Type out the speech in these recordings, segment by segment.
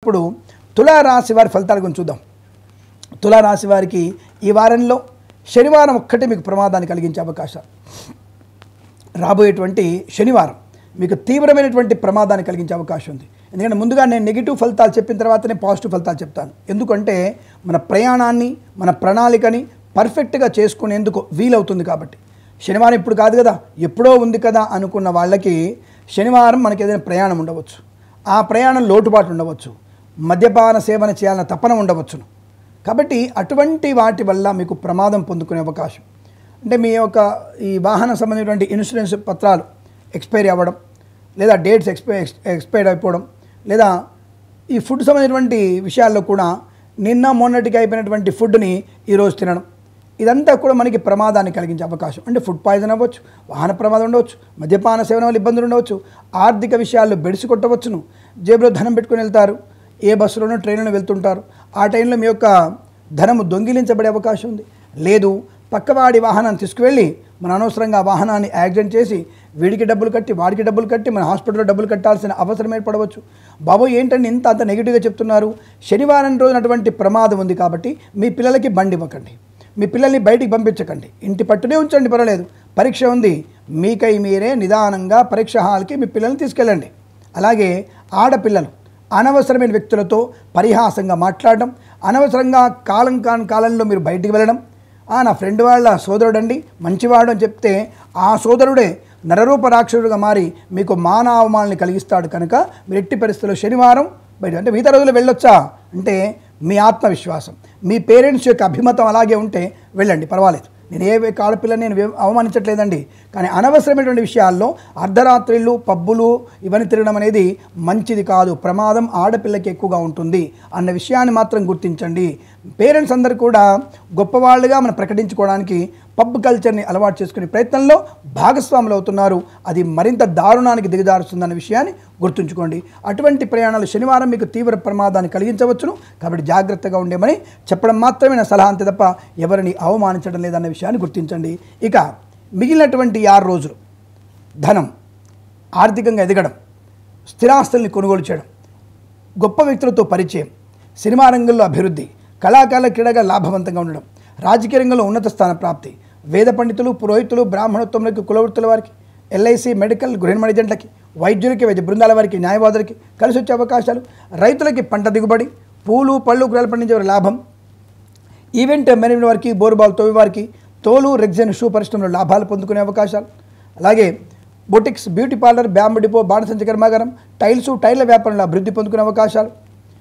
ఇప్పుడు తులారాశి వారి ఫలితాల గురించి చూద్దాం తులారాశి వారికి ఈ వారంలో శనివారం ఒక్కటే మీకు ప్రమాదాన్ని కలిగించే అవకాశాలు రాబోయేటువంటి శనివారం మీకు తీవ్రమైనటువంటి ప్రమాదాన్ని కలిగించే అవకాశం ఉంది ఎందుకంటే ముందుగా నేను నెగిటివ్ ఫలితాలు చెప్పిన తర్వాతనే పాజిటివ్ ఫలితాలు చెప్తాను ఎందుకంటే మన ప్రయాణాన్ని మన ప్రణాళికని పర్ఫెక్ట్గా చేసుకునేందుకు వీలవుతుంది కాబట్టి శనివారం ఇప్పుడు కాదు కదా ఎప్పుడో ఉంది కదా అనుకున్న వాళ్ళకి శనివారం మనకి ఏదైనా ప్రయాణం ఉండవచ్చు ఆ ప్రయాణం లోటుపాటు ఉండవచ్చు మద్యపాన సేవన చేయాలన్న తపన ఉండవచ్చును కాబట్టి అటువంటి వాటి వల్ల మీకు ప్రమాదం పొందుకునే అవకాశం అంటే మీ యొక్క ఈ వాహన సంబంధించినటువంటి ఇన్సూరెన్స్ పత్రాలు ఎక్స్పైరీ అవ్వడం లేదా డేట్స్ ఎక్స్పై ఎక్స్పైర్డ్ అయిపోవడం లేదా ఈ ఫుడ్ సంబంధించినటువంటి విషయాల్లో కూడా నిన్న మొన్నటికి అయిపోయినటువంటి ఫుడ్ని ఈరోజు తినడం ఇదంతా కూడా మనకి ప్రమాదాన్ని కలిగించే అవకాశం అంటే ఫుడ్ పాయిజన్ అవ్వచ్చు వాహన ప్రమాదం ఉండవచ్చు మద్యపాన సేవన వల్ల ఇబ్బందులు ఉండవచ్చు ఆర్థిక విషయాల్లో బెడిసి కొట్టవచ్చును జేబులో ధనం పెట్టుకుని వెళ్తారు ఏ బస్సులోనో ట్రైన్లోనో వెళ్తుంటారు ఆ టైంలో మీ యొక్క ధనము దొంగిలించబడే అవకాశం ఉంది లేదు పక్కవాడి వాహనాన్ని తీసుకువెళ్ళి మన అనవసరంగా ఆ వాహనాన్ని యాక్సిడెంట్ చేసి వీడికి డబ్బులు కట్టి వాడికి డబ్బులు కట్టి మన హాస్పిటల్లో డబ్బులు కట్టాల్సిన అవసరం ఏర్పడవచ్చు బాబు ఏంటంటే ఇంత అంత నెగిటివ్గా చెప్తున్నారు శనివారం రోజునటువంటి ప్రమాదం ఉంది కాబట్టి మీ పిల్లలకి బండి ఇవ్వకండి మీ పిల్లల్ని బయటికి పంపించకండి ఇంటి పట్టునే ఉంచండి పర్వాలేదు పరీక్ష ఉంది మీకై మీరే నిదానంగా పరీక్ష హాల్కి మీ పిల్లల్ని తీసుకెళ్ళండి అలాగే ఆడపిల్లలు అనవసరమైన వ్యక్తులతో పరిహాసంగా మాట్లాడడం అనవసరంగా కాలం కాని కాలంలో మీరు బయటికి వెళ్ళడం "ఆ, నా ఫ్రెండ్ వాళ్ళ సోదరుడండి మంచివాడు అని చెప్తే ఆ సోదరుడే నరరూప రాక్షసుడుగా మారి మీకు మాన అవమానాన్ని కలిగిస్తాడు కనుక మీరు ఎట్టి పరిస్థితుల్లో శనివారం బయట అంటే మిగతా రోజులు వెళ్ళొచ్చా అంటే మీ ఆత్మవిశ్వాసం మీ పేరెంట్స్ యొక్క అభిమతం అలాగే ఉంటే వెళ్ళండి పర్వాలేదు నేను ఏ వ్యక్తి ఆడపిల్లని నేను వే- అవమానించట్లేదండి కానీ అనవసరమైనటువంటి విషయాల్లో అర్ధరాత్రిళ్ళు పబ్బులు ఇవన్నీ తిరగడం అనేది మంచిది కాదు ప్రమాదం ఆడపిల్లకి ఎక్కువగా ఉంటుంది అన్న విషయాన్ని మాత్రం గుర్తించండి పేరెంట్స్ అందరూ కూడా గొప్పవాళ్ళుగా మనం ప్రకటించుకోవడానికి పబ్ కల్చర్ని అలవాటు చేసుకునే ప్రయత్నంలో భాగస్వాములు అవుతున్నారు అది మరింత దారుణానికి దిగజారుస్తుందన్న విషయాన్ని గుర్తుంచుకోండి అటువంటి ప్రయాణాలు శనివారం మీకు తీవ్ర ప్రమాదాన్ని కలిగించవచ్చును కాబట్టి జాగ్రత్తగా ఉండేమని చెప్పడం మాత్రమే నా సలహా అంతే తప్ప ఎవరిని అవమానించడం లేదన్న విషయాన్ని గుర్తించండి ఇక మిగిలినటువంటి ఆరు రోజులు ధనం ఆర్థికంగా ఎదగడం స్థిరాస్తుల్ని కొనుగోలు చేయడం గొప్ప వ్యక్తులతో పరిచయం సినిమా రంగంలో అభివృద్ధి కళాకారుల క్రీడగా లాభవంతంగా ఉండడం రాజకీయ రంగంలో ఉన్నత స్థాన ప్రాప్తి వేద పండితులు పురోహితులు బ్రాహ్మణోత్తములకి కులవృత్తుల వారికి ఎల్ఐసి మెడికల్ గృహిణి ఏజెంట్లకి వైద్యులకి వైద్య బృందాల వారికి న్యాయవాదులకి కలిసి వచ్చే అవకాశాలు రైతులకి పంట దిగుబడి పూలు పళ్ళు కూరలు పండించే వారి లాభం ఈవెంట్ మేనేజ్మెంట్ వారికి బోరుబాల్ తోవి వారికి తోలు రెగ్జన్ షూ పరిశ్రమలో లాభాలు పొందుకునే అవకాశాలు అలాగే boutiques beauty parlour bamboo depot బాణసంచ కర్మాగారం టైల్స్ టైర్ల వ్యాపారంలో అభివృద్ధి పొందుకునే అవకాశాలు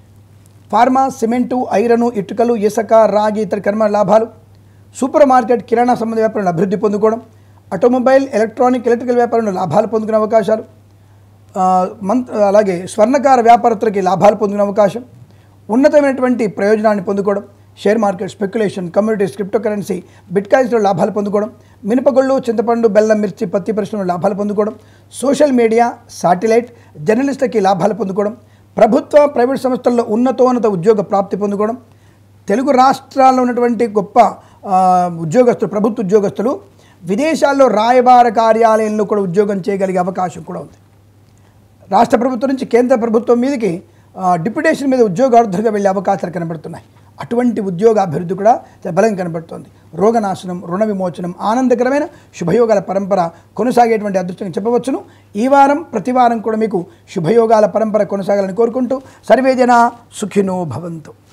ఫార్మా సిమెంటు ఐరను ఇటుకలు ఇసుక రాగి ఇతర కర్మ లాభాలు సూపర్ మార్కెట్ కిరాణా సంబంధ వ్యాపారంలో అభివృద్ధి పొందుకోవడం ఆటోమొబైల్ ఎలక్ట్రానిక్ ఎలక్ట్రికల్ వ్యాపారంలో లాభాలు పొందుకునే అవకాశాలు ఆ, మంత్ అలాగే స్వర్ణకార వ్యాపారస్తులకి లాభాలు పొందుకునే అవకాశం ఉన్నతమైనటువంటి ప్రయోజనాన్ని పొందుకోవడం share market speculation communities crypto currency బిట్కాయిన్స్లో లాభాలు పొందుకోవడం మినపగొళ్ళు చింతపండు బెల్లం మిర్చి పత్తి పరిశ్రమలో లాభాలు పొందుకోవడం సోషల్ మీడియా సాటిలైట్ జర్నలిస్టులకి లాభాలు పొందుకోవడం ప్రభుత్వ ప్రైవేట్ సంస్థల్లో ఉన్నతోన్నత ఉద్యోగ ప్రాప్తి పొందుకోవడం తెలుగు రాష్ట్రాల్లో ఉన్నటువంటి గొప్ప ఆ, ఉద్యోగస్తులు ప్రభుత్వ ఉద్యోగస్తులు విదేశాల్లో రాయబార కార్యాలయంలో కూడా ఉద్యోగం చేయగలిగే అవకాశం కూడా ఉంది రాష్ట్ర ప్రభుత్వం నుంచి కేంద్ర ప్రభుత్వం మీదకి ఆ, డిప్యుటేషన్ మీద ఉద్యోగార్థులుగా వెళ్ళే అవకాశాలు కనబడుతున్నాయి అటువంటి ఉద్యోగ అభివృద్ధి కూడా చాలా బలంగా కనబడుతోంది రోగనాశనం రుణ విమోచనం ఆనందకరమైన శుభయోగాల పరంపర కొనసాగేటువంటి అదృష్టంగా చెప్పవచ్చును ఈ వారం ప్రతి వారం కూడా మీకు శుభయోగాల పరంపర కొనసాగాలని కోరుకుంటూ సర్వేజన సుఖినో భవంతు